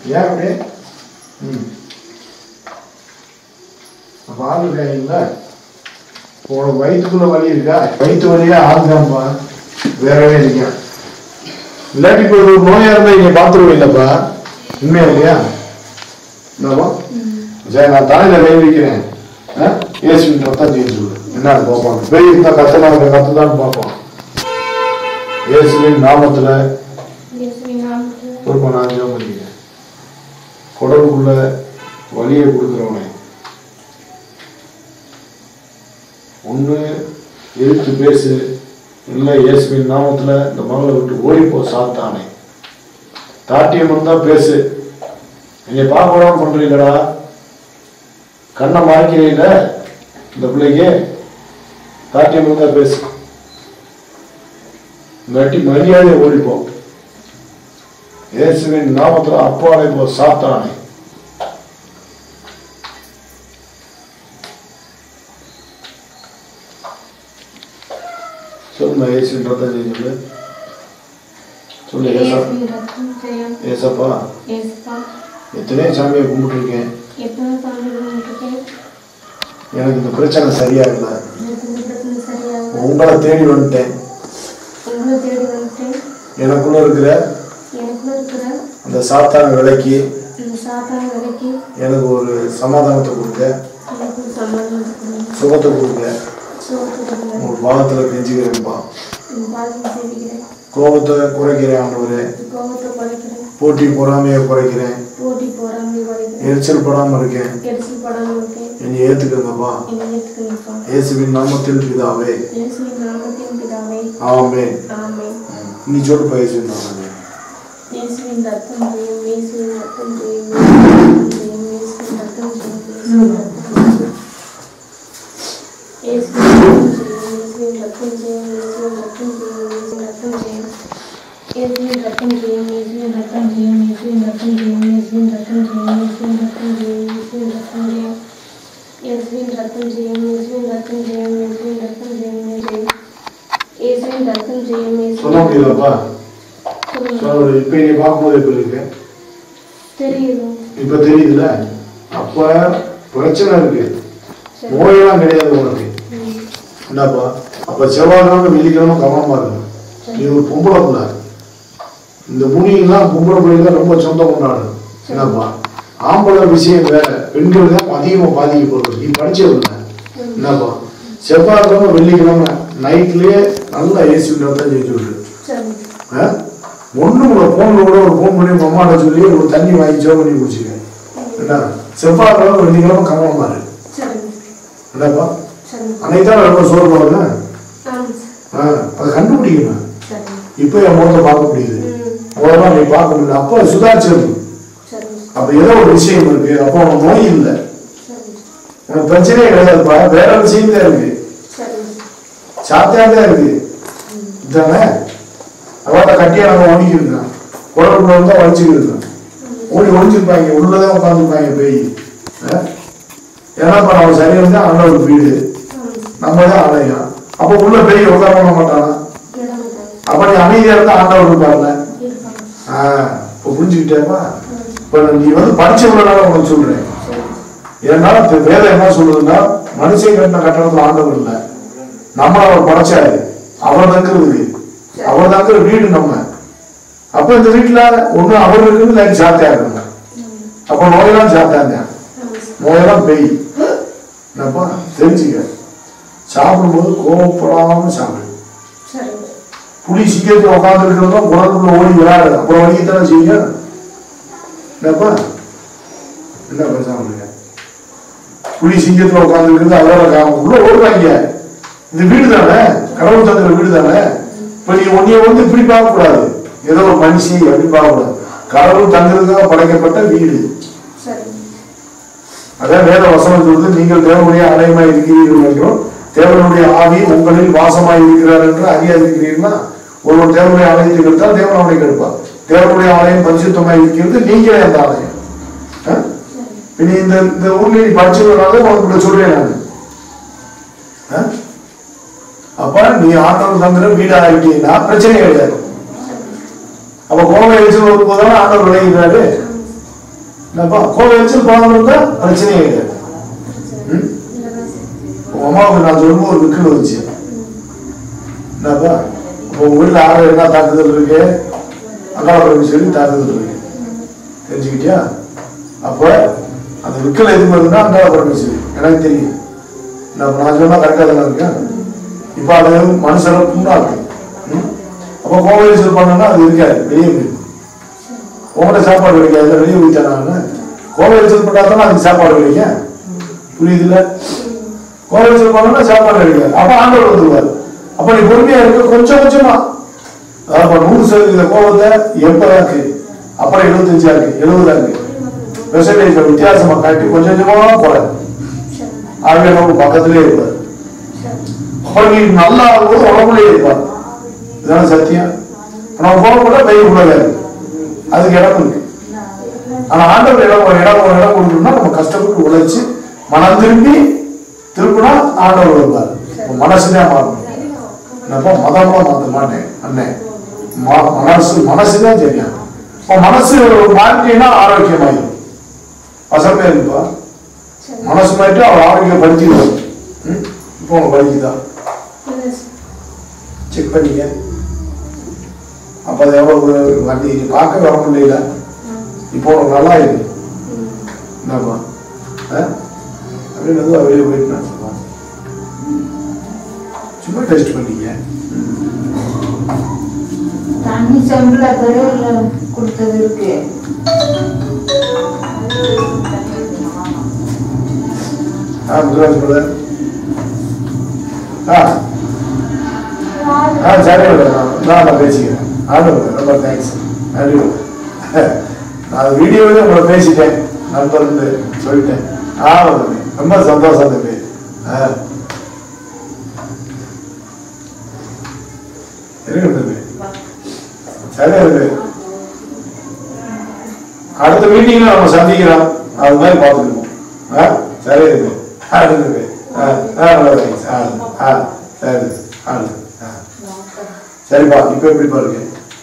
ஏன் அப்படி ம் அப்போ ஆள் இருக்காங்கல்ல உனக்கு வயிற்றுக்குள்ள வலி இருக்கா வயிற்று வலியா ஆகுதாம்ப்பா வேறவே இருக்கா இல்லாட்டி இப்போ ஒரு நோயா இருந்தா இங்க பார்த்துருவீங்களப்பா உண்மையா இல்லையா என்னப்பா சரி நான் தலையில கை வைக்கிறேன் ஏசுவின் ரத்தம் செய்ய சொல்லு என்ன பார்ப்போம் பெரிய இருந்தா கத்தலாம் கத்துதான்னு பார்ப்போம் இயேசுவின் நாமத்துல இயேசுவின் நாமத்தில் பொறுப்பை நான் ஜெபம் பண்ணிக்கிறேன் குடலுக்குள்ள வலியை கொடுக்குறவனே ஒன்று எதிர்த்து பேசு இல்லை இயேசுவின் நாமத்துல இந்த மகளை விட்டு ஓடிப்போ சாத்தானே தாட்டியம் இருந்தா பேசு என்னை பார்க்க பண்றீங்களா கண்ணை மறைக்கிறீங்கள இந்த பிள்ளைக்கு தாட்டியம் இருந்தா பேசு இல்லாட்டி மரியாதை ஓடிப்போம் இயேசுவின் நாமத்துல அப்பாலை போ சாத்தானே சொல்லுங்க இயேசுவின் ரத்தம் செய்ய சொல்லு சொல்லு ஏசா இயேசுவின் ரத்தம் ஜெயம் ஏசப்பா இயேசுப்பா எத்தனையோ சாமியை கும்பிட்டுருக்கேன் எத்தனை சாமி கும்பிட்டுருக்கேன் எனக்கு இந்த பிரச்சனை சரியா இல்லை எனக்கு இந்த பிரச்சனை சரியாக உங்களை தேடி வந்துட்டேன் உங்களை தேடி வந்துட்டேன் எனக்குள்ள இருக்கிற எனக்குள்ள இருக்கிற அந்த சாத்தான விலைக்கு இந்த சாத்தான விலைக்கு எனக்கு ஒரு சமாதானத்தை கொடுங்க எனக்கு ஒரு சமாதானத்தை கொடுங்க சுகத்தை கொடுங்க சோத்து கொடுங்க உங்க பாகத்துல கெஞ்சுக்கிறேன்ப்பா இந்த பாதத்தை சேவிக்கிறேன் கோபத்தை குறைக்கிறேன் ஆண்டவரே கோபத்தை குறைக்கிறேன் போட்டி பொறாமையை குறைக்கிறேன் போட்டி போறாமல் குறைக்கிறேன் எரிச்சல் படாம இருக்கேன் எரிச்சல் படாமல் இருக்கேன் என்னை ஏத்துக்கங்கப்பா என்னை ஏற்றுக்கணுப்பா இயேசுவின் நாமத்தில் பிதாவே இயேசுவின் நாமத்தின் பிதாவே ஆமே ஆமென் நீ சொல்லு இயேசுவின் நாமமே இயேசுவின் ரத்தம் ஜெயம் இயேசுவின் ரத்தம் ஜெயம் இயேசுவின் ரத்தம் ஜெயம் இயேசுவின் ரத்தம் ஜெயம் இயேசுவின் ரத்தம் ஜெயம் இயேசுவின் ரத்தம் ஜெயம் இயேசுவின் ரத்தம் ஜெயம் இயேசுவின் ரத்தம் ஜெயம் இயேசுவின் ரத்தம் ஜெயம் இயேசுவின் ரத்தம் ஜெயம் இயேசுவின் ரத்தம் ஜெயம் இயேசுவின் ரத்தம் ஜெயம் இயேசுவின் ரத்தம் ஜெயம் இயேசுவின் ரத்தம் ஜெயம் இயேசுவின் சொல்ல ரத்தம் ஜெயம் முடியுதாப்பா சொல்லுங்க சொல்ல இப்ப நீ பார்க்கும்போது எப்படி இருக்கு தெரியுது இப்ப தெரியுதுல அப்ப பிரச்சனை இருக்கு சரி. நோயெல்லாம் கிடையாது உனக்கு ம். என்னப்பா அப்ப செவ்வாய்க்கிழமை வெள்ளிக்கிழமை கவனமா இருக்கும் நீ ஒரு பொம்பளை பிள்ளை இந்த முனியெல்லாம் பொம்பளை பிள்ளைங்க ரொம்ப சொந்தம் கொண்டாடும் என்னப்பா ஆம்பளை விஷயம் வேற பெண்கள் தான் அதிகமா பாதிக்கப்படுறது நீ படிச்சதில்ல என்னப்பா செவ்வாய்க்கிழமை வெள்ளிக்கிழமை நைட்லயே நல்லா ஏசி தான் செஞ்சு விட்டு சரி ஒன்றும் கூட ஃபோனில் கூட ஒரு ஃபோன் பண்ணி உங்க அம்மாட்ட சொல்லி ஒரு தண்ணி வாங்கி சேவ் பண்ணி குடிச்சிக்க என்ன செவ்வாய்க்கிழமை வெள்ளிக்கிழமை கவனமா இருக்கு சரி என்னப்பா சரி அன்னைக்கு தான் ரொம்ப சோறு போடுங்க ஆமாம் ஆ அதை கண்டுபிடிக்கணும் சரி இப்போ என் முகத்தை பார்க்க முடியுது ம் முதல்ல நீ பார்க்க முடியல அப்போ சுதாரிச்சது சரி அப்ப ஏதோ ஒரு விஷயம் இருக்கு அப்போ உனக்கு நோய் இல்லை சரி உனக்கு பிரச்சனையே கிடையாதுப்பா வேற விஷயம் தான் இருக்கு சரி சாத்தியா தான் இருக்கு இதானே அவட்ட கட்டியா நம்ம ஒடிக்கிருக்கான் குழந்தை வந்தா வலிச்சுக்கிருக்கான் ஓடி ஒழிச்சிருப்பாங்க உள்ளதான் உட்காந்துருப்பாங்க பேய் ஆ? ஏன்னா இப்ப நம்ம சரீரம் தான் ஆண்டவர் வீடு ஆமாம் நம்ம தான் ஆலயம் அப்ப உள்ள பேய் உட்கார பண்ண மாட்டானா இடமாட்டாங்க அப்ப நீ அமைதியா இருந்தா ஆண்டவர் இருப்பார்ல இருப்பாங்க ஆஹ் இப்போ புரிஞ்சுக்கிட்டேப்பா இப்ப நீ வந்து படிச்சவங்களால உனக்கு சொல்றேன் சரி ஏன்னா இந்த வேதம் என்ன சொல்லுதுன்னா மனுஷன் கட்டின கட்டணத்துல ஆண்டவர் இல்லை நம்ம அவர் படைச்சாரு அவர் தங்குறதுக்கு அவர் தங்குற வீடு நம்ம அப்ப இந்த வீட்டுல ஒண்ணு அவர் இருக்குது இல்லாட்டி சாத்தியா இருக்காங்க அப்ப நோயெல்லாம் சாத்தாங்க ஆமாம் நோயெல்லாம் பெய் என்னப்பா தெரிஞ்சுக்க சாப்பிடும்போது கோவப்படாம சாப்பிடு சரி புலி சீக்கிரத்தில் உட்கார்ந்து இருக்கிறதோ குளத்துக்குள்ள ஓடி விளையாடு அப்புறம் வலிக்கத்தானே செய்யும் என்னப்பா என்ன பேசாம இருக்க புலி சிங்கத்துல உட்கார்ந்து இருக்கிறது அதோட காரணம் உள்ள ஓடுவாங்க இது வீடு தானே கடவுள் தந்துற வீடு தானே இப்ப நீ உன்னைய வந்து இப்படி பார்க்க கூடாது ஏதோ ஒரு மனுஷி அப்படி பார்க்க கூடாது கடவுள் தங்குறதுக்காக படைக்கப்பட்ட வீடு சரி அதான் வேத வசனம் சொல்றது நீங்கள் தேவனுடைய ஆலயமாய் இருக்கிறீர்கள் என்றும் தேவனுடைய ஆவி உங்களில் வாசமாய் இருக்கிறார் என்று அறியாதிருக்கிறீர்களா ஒருவன் தேவனுடைய ஆலயத்தை கெடுத்தால் தேவன் அவனை கெடுப்பார் தேவனுடைய ஆலயம் பரிசுத்தமாய் இருக்கிறது நீங்களே அந்த ஆலயம் ஆ? இனி இந்த இந்த ஊர்ல நீ படிச்சதுனால உனக்கு இப்படி சொல்றேன் நான் ஆ? அப்ப நீ ஆண்டவர் தங்குற வீடா ஆகிட்டீங்கன்னா பிரச்சனை கிடையாது அப்ப கோவை எரிச்சல் வரும்போதான ஆண்டவர் விளைகிறாரு என்னப்பா கோவை எரிச்சல் பணம் இருந்தா பிரச்சனையே கிடையாது ம்? உங்க அம்மாவுக்கு நான் சொல்லும்போது ஒரு விக்கல் வந்துச்சு என்னப்பா இப்போ உங்க வீட்டில் ஆறு என்ன தாக்குதல் இருக்கு அங்காளபுரம் சொல்லி தாக்குதல் இருக்கு தெரிஞ்சுக்கிட்டியா அப்போ அந்த விக்கல் எது வருதுன்னா அங்காளபுரம் சொல்லி எனக்கு தெரியும் நான் நான் சொன்னா கரெக்டாக தானே இருக்கேன் இப்போ அது மனுஷனை புண்ணாக்கு ம்? அப்போ கோவை எரிச்சல் பண்ணோம்னா அது இருக்காது வெளியே போயிடும் உங்கள்கிட்ட சாப்பாடு கிடைக்காது வெளியே போயிட்டாங்க கோவை எரிச்சல் பண்ணால் தானே அதுக்கு சாப்பாடு கிடைக்கும் புரியுதுல்ல கோவில் பண்ணா சாப்பாடு கிடைக்காது அப்ப ஆண்டவர் வந்துருவார் அப்ப நீ பொறுமையா இருக்க கொஞ்சம் கொஞ்சமா அப்ப நூறு சதவீத கோபத்தை எண்பதாக்கு அப்புறம் எழுபத்தஞ்சா இருக்கு எழுபதா இருக்கு பெர்சன்டேஜ் வித்தியாசமா காட்டி கொஞ்சம் கொஞ்சமா குறை ஆகவே நம்ம பக்கத்திலே இருப்பார் அப்ப நீ நல்லா ஆகும்போது உடம்புலயே இருப்பார் இதான சத்தியம் நம்ம கோபப்பட பைய கூடாது அதுக்கு இடம் இருக்கு ஆனா ஆண்டவர் இடம் ஒரு இடம் ஒரு இடம் கொடுக்கணும்னா நம்ம கஷ்டப்பட்டு உழைச்சு மனம் திரும்பி திருப்பினா ஆண்டவர் வருவார் உன் மனசுதான் மாறணும் என்னப்பா மதம்லாம் மாத்த மாட்டேன் அண்ணன் ம- மனசு மனசுதான் தெரியும் இப்போ மனசு மாற்றினா ஆரோக்கியமாயிடும் வசமே இருக்குப்பா மனசு மாற்றி அவர் ஆரோக்கியப்படுத்திடுவார் ம்? இப்போ உங்க வலிக்குதா செக் பண்ணிக்க அப்போ அது எவ்வளவு வண்டி நீ பார்க்க வர முடியல இப்போ உனக்கு நல்லா இருக்கு என்னப்பா ஆ அப்படின்னு வந்து வெளியே போயிட்டு நான் சொல்லுவேன் சும்மா டெஸ்ட் பண்ணிக்க தண்ணி செம்பில் கருவில் கொடுத்தது இருக்கு ஆ முத்துராஜ் பிரதர் ஆ ஆ சரி மேடம் நான் நான் பேசிக்கிறேன் ஆமாம் ரொம்ப தேங்க்ஸ் நன்றி நான் வீடியோவிலே உங்களை பேசிட்டேன் நண்பர்னு சொல்லிட்டேன் ஆ தம்பி ரொம்ப சந்தோஷம் தம்பி ஆ இருக்கு தம்பி சரி இருக்கு அடுத்த மீட்டிங்ல நம்ம சந்திக்கிறோம் அது மாதிரி பார்த்துக்கணும் ஆ சரி இருக்கு ஆ இருக்கு ஆ ஆ நல்லா தேங்க்ஸ் ஆ ஆ சரி ஆ ஆ சரிப்பா இப்போ எப்படிப்பா இருக்கு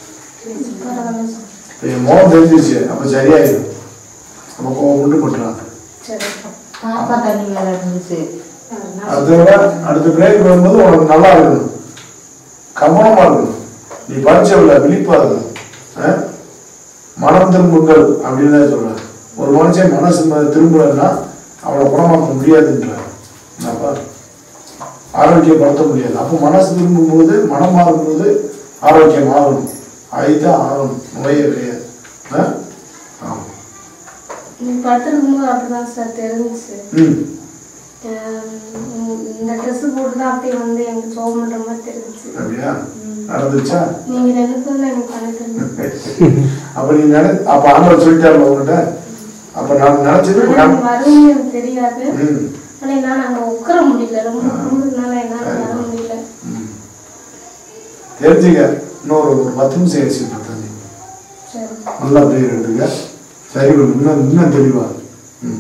இப்போ என் மோகம் தெரிஞ்சிருச்சு அப்போ சரியாயிடும் நம்ம கோவம் உண்டு பண்ணுறாங்க பாப்பா தண்ணி வேற இருந்துச்சு அதை விட அடுத்த பிரேக் வரும்போது உனக்கு நல்லா இருக்கணும் கவனமா இருக்கணும் நீ படிச்சவில்ல விழிப்பா இருக்கணும் ஆ? மனம் திரும்புங்கள் அப்படின்னு தான் சொல்றேன் ஒரு மனுஷன் மனசு ம- திரும்பலன்னா அவனை குணமாக்க முடியாதுன்றார் என்னப்பா ஆரோக்கியப்படுத்த முடியாது அப்போ மனசு திரும்பும்போது மனம் மாறும்போது ஆரோக்கியம் ஆகணும் அதுதான் ஆகணும் நோயே கிடையாது ஆ? ஆமா நீ படுத்திருக்கும்போது அப்படிதான் சார் தெரிஞ்சுச்சு ம் ஆஹ் இந்த ட்ரெஸ் போட்டு தான் அப்படியே வந்து எனக்கு சோகம் பண்ற மாதிரி தெரிஞ்சுச்சு அப்படியா நடந்துச்சா நீங்க ரெண்டு பேரும் எனக்கு பண்ணி தரணும் அப்ப நீ நினை அப்ப ஆண்டவர் சொல்லிட்டாருல உங்ககிட்ட அப்ப நான் நினைச்சது ஆனா நான்- நீங்க வருவீங்க எனக்கு தெரியாது ம், ஆனா என்னால அங்க உட்கார முடியல ரொம்ப கும்பிடுறதுனால என்னால வர முடியல ம். தெரிஞ்சுக்க இன்னொரு ஒரு பத்து நிமிஷம் ஏசி தம்பி சரி நல்லா பேர் எடுத்துக்க சரி விடு, இன்னும் இன்னும் தெளிவா ம்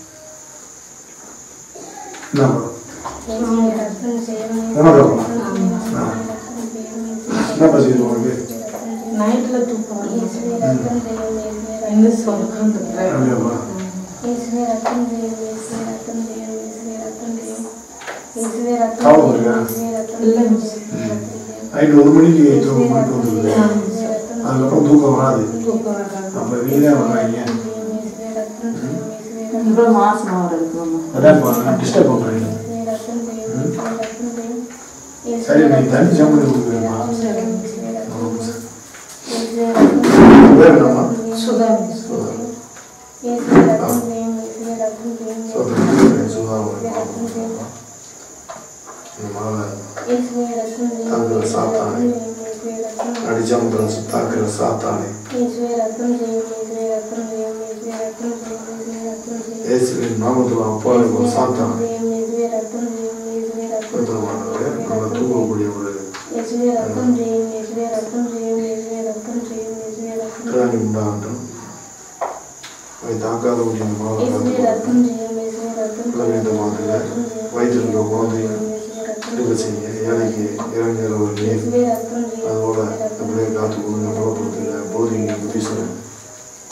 என்ன படம்? இயேசுவின் ரத்தம் செய்யணும். உனக்கு அப்பா? இயேசுவின் ஆ. ரத்தம் செய்யணும். என்னப்பா செய்யுது உனக்கு நைட்ல தூக்கம் வரல. இயேசுவின் ரத்தம் செய்யணும். இயேசுவின் என்ன ரத்தம் சொல்றேன் அப்படியாப்பா இயேசுவே ரத்தம் செய்யும் இயேசுவே ரத்தம் செய்யும் இயேசுவே ரத்தம் செய்யும் இயேசுவே ரத்தம் காவல் செய்யும் இருக்கா? இயேசுவே ரத்தம் இல்ல, செய்யும் மிஸ். இயேசுவே ரத்தம் செய்யும் நைட்டு ஒரு மணிக்கு தூக்கம் இயேசுவே போயிட்டு ரத்தம் வந்துருது செய்யும் இயேசுவே ரத்தம் அதுக்கப்புறம் தூக்கம் வராது தூக்கம் வராது. அப்ப வீணே வர்றாங்க இயேசுவே ரத்தம் செய்யும் இயேசுவே ரத்தம் ரொம்ப மாசமா வருது அதான் டிஸ்டர்ப் பண்றீங்க இயேசுவே ரத்தம் செய்யும் இயேசுவே ரத்தம் செய்யும் இயேசுவே சரி நீ ரத்தம் தண்ணி செய்யும் சம்பளம் கொடுக்குறேம்மா இயேசுவே ரத்தம் செய்யும் இயேசுவே பேர் ரத்தம் செய்யும் என்னம்மா? சுதா. இயேசுவே ரத்தம் செய்யும் இயேசுவே ரத்தம் செய்யும் சுதா. சுதா. இயேசுவே ரத்தம் செய்யும் என் மகளை இயேசுவே ரத்தம் செய்யும் தாக்குற சாத்தானே. இயேசுவே ரத்தம் செய்யும் அடிச்சம்பரம் தாக்குற சாத்தானே இயேசுவே ரத்தம் செய்யும் இயேசுவே ரத்தம் செய்யும் இயேசுவே ரத்தம் செய்யும் இயேசுவே ரத்தம் செய்யும் இயேசுவின் நாமத்தில் அப்பாவை ஒரு சாத்தான் இயேசுவே ரத்தம் செய்யும் இயேசுவே ரத்தம் பெருத்தமானவரே செய்யும் நம்ம தூங்கக்கூடிய ஒரு இயேசுவே ரத்தம் செய்யும் இயேசுவே ரத்தம் செய்யும் இயேசுவே ரத்தம் செய்யும் இயேசுவே ரத்தம் செய்யும் கிராணி உண்டாகட்டும் அவை தாக்காதபடி இந்த மாவை இயேசுவே காத்துக்கொள்ளும். ரத்தம் செய்யும் இயேசுவே ரத்தம் உலக செய்யும் இந்த மாதத்துல வயிற்றில் இருக்க குழந்தையை எடுக்க செய்ய ஏழைக்கு இறங்குகிற ஒரு நீர் இயேசுவே ரத்தம் செய்யும் அதோட அப்படியே காத்து கொடுங்க புறப்படுத்துங்க போதிங்க புத்தீஸ்வரன்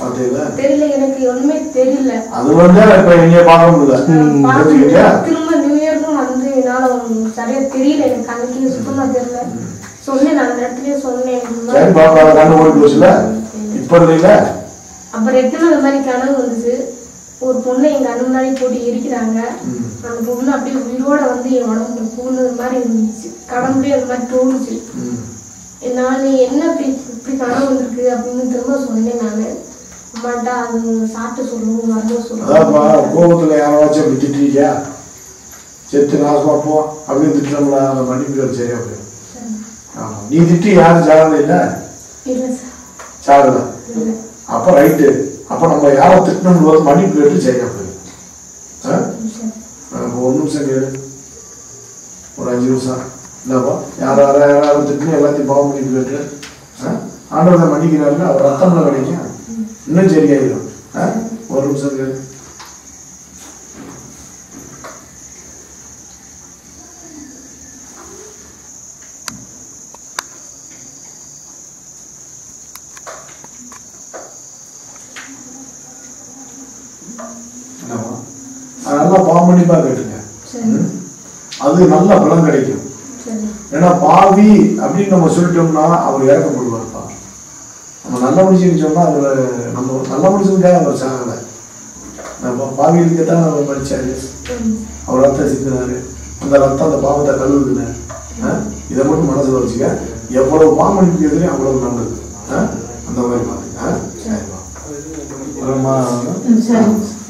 பார்த்தீங்களா தெரியல எனக்கு ஒண்ணுமே தெரியல அது வந்து இப்ப எங்கேயும் பார்க்க முடியல தெரிஞ்சுக்கிட்டியா திரும்ப நியூ இயர்க்கும் வந்து என்னால சரியா தெரியல எனக்கு அன்னைக்கு சுத்தமா தெரியல சொன்னேன் நான் அந்த இடத்துலயே சொன்னேன் இந்த மாதிரி. சரி பாப்பா கண்ணு ஓடி போச்சுல இப்ப இல்லைல்ல அப்புறம் எத்தனை அந்த மாதிரி கனவு வந்துச்சு ஒரு பொண்ணை எங்க கண்ணு முன்னாடி போட்டு எரிக்கிறாங்க அந்த பொண்ணு அப்படியே உயிரோட வந்து என் உடம்புல பூந்தது மாதிரி இருந்துச்சு கடவுளே அந்த மாதிரி தோணுச்சு ம். நான் என்ன இப்படி இப்படி கனவு வந்திருக்கு அப்படின்னு திரும்ப சொன்னேன் நான் அம்மாட்ட அது சாப்பிட்டு சொல்லுவோம் மருந்து சொல்லுவோம் அதான்ப்பா கோபத்துல யாராச்சும் அப்படி திட்டிருக்கியா செத்து நாசமா போ அப்படின்னு திட்டோம்னா அந்த மன்னிப்பு கேட்டு சரியா போயிடும் ஆமா நீ திட்டி யாரும் சாகல இல்ல இல்லை சார் சாகல இல்லை அப்ப ரைட்டு அப்ப நம்ம யாரை திட்டணும் போது மன்னிப்பு கேட்டு சரியா போயிடும் ஆ? சார் ஆ, ஒரு நிமிஷம் கேளு ஒரு அஞ்சு நிமிஷம் இல்லப்பா யார் யாரா யாராவது திட்டணும் எல்லாத்தையும் பாவம் மன்னிப்பு கேட்டு ஆ? ஆண்டவரை மன்னிக்கிறாருன்னா அவர் ரத்தம்ல கிடைக்கும் இன்னும் சரியாயிடும் ஆ? ஒரு நிமிஷம் கேளு என்னம்மா? அது நல்லா பாவமன்னிப்பா கேட்டுங்க சரி ம்? அது நல்ல பலன் கிடைக்கும் சரி ஏன்னா பாவி அப்படின்னு நம்ம சொல்லிட்டோம்னா அவர் இறக்கப்படுவார்ப்பா நம்ம நல்ல மனுஷன் சொன்னா அவர் நம்ம நல்ல மனுஷனுக்காக அவர் சாகலை நம்ம பாவிகளுக்கு தான் அவர் மறிச்சாரு ம் அவர் ரத்தம் சிந்தினாரு அந்த ரத்தம் அந்த பாவத்தை கழுவுதுன்னு ஆ? இதை மட்டும் மனசுல வச்சுக்க எவ்வளவு பாமணிப்பு எதிரே அவ்வளவு நல்லது ஆ? அந்த மாதிரி பாருங்க ஆ? சரிப்பா. அப்புறமா ம், சரி